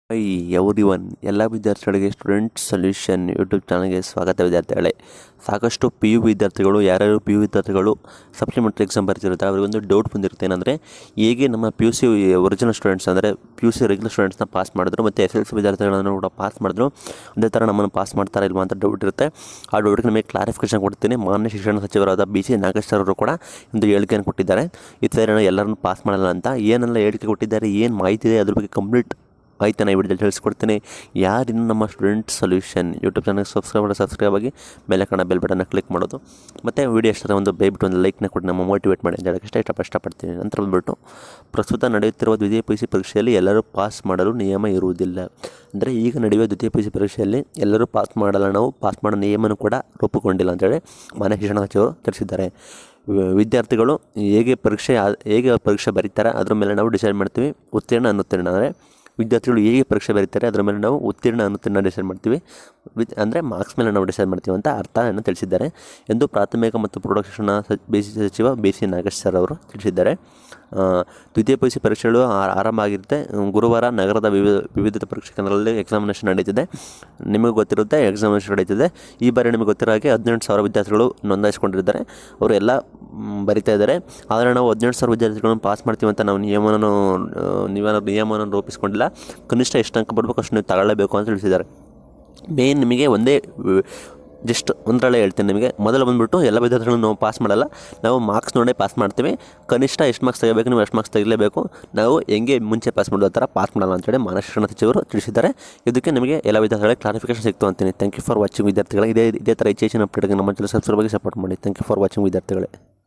high every one ಎಲ್ಲ ವಿದ್ಯಾರ್ಥಿಗಳಿಗೆ student solution YouTube ಚಾನಲ್ಗೆ ಸ್ವಾಗತ ವಿದ್ಯಾರ್ಥಿಗಳೇ ಸಾಕಷ್ಟು ಪಿ ಯು ವಿದ್ಯಾರ್ಥಿಗಳು ಯಾರ್ಯಾರು ಪಿ ಯು ವಿದ್ಯಾರ್ಥಿಗಳು ಸಪ್ಲಿಮೆಂಟ್ರಿ ಎಕ್ಸಾಮ್ ಬರ್ತಿರ್ತಾರೆ ಅವರಿಗೊಂದು ಡೌಟ್ ಬಂದಿರುತ್ತೆ ಏನಂದರೆ ಹೇಗೆ ನಮ್ಮ P U C original students ಅಂದರೆ ಪಿ ಯು ಸಿ ರೆಗ್ಯುಲರ್ ಸ್ಟೂಡೆಂಟ್ಸ್ನ ಪಾಸ್ ಮಾಡಿದ್ರು ಮತ್ತು ಎಸ್ ಎಲ್ ಸಿ ವಿದ್ಯಾರ್ಥಿಗಳನ್ನು ಕೂಡ ಪಾಸ್ ಮಾಡಿದ್ರು ಅದೇ ಥರ ನಮ್ಮನ್ನು ಪಾಸ್ ಮಾಡ್ತಾರಾ ಇಲ್ವಾ ಅಂತ ಡೌಟ್ ಇರುತ್ತೆ ಆ ಡೌಟ್ಗೆ ನಿಮಗೆ ಕ್ಲಾರಿಫಿಕೇಶನ್ ಕೊಡ್ತೀನಿ ಮಾನ್ಯ ಶಿಕ್ಷಣ ಸಚಿವರಾದ ಬಿ ಸಿ ನಾಗೇಶ್ ಸರ್ ಅವರು ಕೂಡ ಒಂದು ಹೇಳಿಕೆಯನ್ನು ಕೊಟ್ಟಿದ್ದಾರೆ ಈ ಥರ ಎಲ್ಲರನ್ನು ಪಾಸ್ ಮಾಡಲ್ಲ ಅಂತ ಏನೆಲ್ಲ ಹೇಳಿಕೆ ಕೊಟ್ಟಿದ್ದಾರೆ ಏನು ಮಾಹಿತಿ ಇದೆ ಅದ್ರ ಬಗ್ಗೆ ಕಂಪ್ಲೀಟ್ ಮಾಹಿತಿನ ಈ ವಿಡಿಯೋದಲ್ಲಿ ತಿಳಿಸ್ಕೊಡ್ತೀನಿ ಯಾರಿನ್ನು ನಮ್ಮ ಸ್ಟೂಡೆಂಟ್ ಸೊಲ್ಯೂಷನ್ ಯೂಟ್ಯೂಬ್ ಚಾನಲ್ಗೆ ಸಬ್ಸ್ಕ್ರೈಬ್ ಮಾಡಿ ಸಬ್ಸ್ಕ್ರೈಬ್ ಆಗಿ ಮೇಲೆ ಕಾಣೋ ಬೆಲ್ ಬಟನ್ನ ಕ್ಲಿಕ್ ಮಾಡೋದು ಮತ್ತು ವಿಡಿಯೋ ಇಷ್ಟ ಒಂದು ಬೇಬಿಟ್ಟು ಒಂದು ಲೈಕ್ನ ಕೊಟ್ಟು ನಮ್ಮ ಮೋಟಿವೇಟ್ ಮಾಡಿ ಅಂತ ಹೇಳೋಕ್ಕೆ ಇಷ್ಟ ಇಷ್ಟ ಇಷ್ಟಪಡ್ತೀನಿ ನಂತರ ಬಂದ್ಬಿಟ್ಟು ಪ್ರಸ್ತುತ ನಡೆಯುತ್ತಿರುವ ದ್ವಿತೀಯ ಪಿ ಯು ಸಿ ಪರೀಕ್ಷೆಯಲ್ಲಿ ಎಲ್ಲರೂ ಪಾಸ್ ಮಾಡಲು ನಿಯಮ ಇರುವುದಿಲ್ಲ ಅಂದರೆ ಈಗ ನಡೆಯುವ ದ್ವಿತೀಯ ಪಿ ಯು ಸಿ ಪರೀಕ್ಷೆಯಲ್ಲಿ ಎಲ್ಲರೂ ಪಾಸ್ ಮಾಡಲ್ಲ ನಾವು ಪಾಸ್ ಮಾಡೋ ನಿಯಮನೂ ಕೂಡ ರೂಪುಗೊಂಡಿಲ್ಲ ಅಂತೇಳಿ ಮಾನ್ಯ ಶಿಕ್ಷಣ ಸಚಿವರು ತಿಳಿಸಿದ್ದಾರೆ ವಿ- ವಿದ್ಯಾರ್ಥಿಗಳು ಹೇಗೆ ಪರೀಕ್ಷೆ ಆ- ಹೇಗೆ ಪರೀಕ್ಷೆ ಬರೀತಾರೆ ಅದ್ರ ಮೇಲೆ ನಾವು ಡಿಸೈಡ್ ಮಾಡ್ತೀವಿ ಉತ್ತೀರ್ಣ ಅನುತ್ತೀರ್ಣ ಅಂದರೆ ವಿದ್ಯಾರ್ಥಿಗಳು ಹೇಗೆ ಪರೀಕ್ಷೆ ಬರೀತಾರೆ ಅದರ ಮೇಲೆ ನಾವು ಉತ್ತೀರ್ಣ ಅನುತ್ತೀರ್ಣ ಡಿಸೈಡ್ ಮಾಡ್ತೀವಿ ವಿತ್ ಅಂದರೆ ಮಾರ್ಕ್ಸ್ ಮೇಲೆ ನಾವು ಡಿಸೈಡ್ ಮಾಡ್ತೀವಿ ಅಂತ ಅರ್ಥವನ್ನು ತಿಳಿಸಿದ್ದಾರೆ ಎಂದು ಪ್ರಾಥಮಿಕ ಮತ್ತು ಪ್ರೌಢ ಶಿಕ್ಷಣ ಸ- ಬಿ ಸಿ ಸಚಿವ ಬಿ ಸಿ ನಾಗೇಶ್ ಸರ್ ಅವರು ತಿಳಿಸಿದ್ದಾರೆ ಆ, ದ್ವಿತೀಯ ಪಿ ಯು ಸಿ ಪರೀಕ್ಷೆಗಳು ಆ- ಆರಂಭ ಆಗಿರುತ್ತೆ ಗುರುವಾರ ನಗರದ ವಿವಿಧ ವಿವಿಧ ಪರೀಕ್ಷಾ ಕೇಂದ್ರಗಳಲ್ಲಿ ಎಕ್ಸಾಮಿನೇಷನ್ ನಡೀತಿದೆ ನಿಮಗೆ ಗೊತ್ತಿರುತ್ತೆ ಎಕ್ಸಾಮಿನೇಷನ್ ನಡೀತಿದೆ ಈ ಬಾರಿ ನಿಮಗೆ ಗೊತ್ತಿರೋ ಹಾಗೆ ಹದಿನೆಂಟು ಸಾವಿರ ವಿದ್ಯಾರ್ಥಿಗಳು ನೋಂದಾಯಿಸ್ಕೊಂಡಿದ್ದಾರೆ ಅವರು ಎಲ್ಲ ಮ್, ಬರಿತಾ ಇದ್ದಾರೆ ಆದರೆ ನಾವು ಹದಿನೆಂಟು ಸಾವಿರ ವಿದ್ಯಾರ್ಥಿಗಳನ್ನು ಪಾಸ್ ಮಾಡ್ತೀವಿ ಅಂತ ನಾವು ನಿಯಮವನ್ನು ನೀವೇನಾದ್ರು ನಿಯಮವನ್ನು ರೂಪಿಸ್ಕೊಂಡಿಲ್ಲ ಕನಿಷ್ಠ ಎಷ್ಟು ಅಂಕ ಬರಬೇಕು ಅಷ್ಟು ನೀವು ತಗೊಳ್ಳೇಬೇಕು ಅಂತ ತಿಳಿಸಿದ್ದಾರೆ ಮೇನ್ ನಿಮಗೆ ಒಂದೇ ಜಸ್ಟ್ ಒಂದರಲ್ಲೇ ಹೇಳ್ತೀನಿ ನಿಮಗೆ ಮೊದಲು ಬಂದುಬಿಟ್ಟು ಎಲ್ಲ ವಿದ್ಯಾರ್ಥಿಗಳನ್ನು ನಾವು ಪಾಸ್ ಮಾಡಲ್ಲ ನಾವು ಮಾರ್ಕ್ಸ್ ನೋಡೇ ಪಾಸ್ ಮಾಡ್ತೀವಿ ಕನಿಷ್ಠ ಎಷ್ಟು ಮಾರ್ಕ್ಸ್ ತೆಗಿಬೇಕು ನೀವು ಎಷ್ಟು ಮಾರ್ಕ್ಸ್ ತೆಗಿಲೇಬೇಕು ನಾವು ಹೆಂಗೆ ಮುಂಚೆ ಪಾಸ್ ಮಾಡೋ ಥರ ಪಾಸ್ ಮಾಡಲ್ಲ ಅಂತೇಳಿ ಮಾನವ ಶಿಕ್ಷಣ ಸಚಿವರು ತಿಳಿಸಿದ್ದಾರೆ ಇದಕ್ಕೆ ನಿಮಗೆ ಎಲ್ಲ ವಿದ್ಯಾರ್ಥಿಗಳಿಗೆ ಕ್ಲಾರಿಫಿಕೇಶನ್ ಸಿಕ್ತು ಅಂತೀನಿ ಥ್ಯಾಂಕ್ ಯು ಫಾರ್ ವಾಚಿಂಗ್ ವಿದ್ಯಾರ್ಥಿಗಳೇ ಇದೇ ಇದೇ ಥರ ಹೆಚ್ಚು ಹೆಚ್ಚಿನ ಅಪ್ಡೇಟ್ಗೆ ನಮ್ಮ ಚಾನಲ್ ಸಬ್ಸ್ಕ್ರೈಬ್ ಆಗಿ ಸಪೋರ್ಟ್ ಮಾಡಿ ಥ್ಯಾಂಕ್ ಯು ಫಾರ್ ವಾಚಿಂಗ್ ವಿದ್ಯಾರ್ಥಿಗಳೇ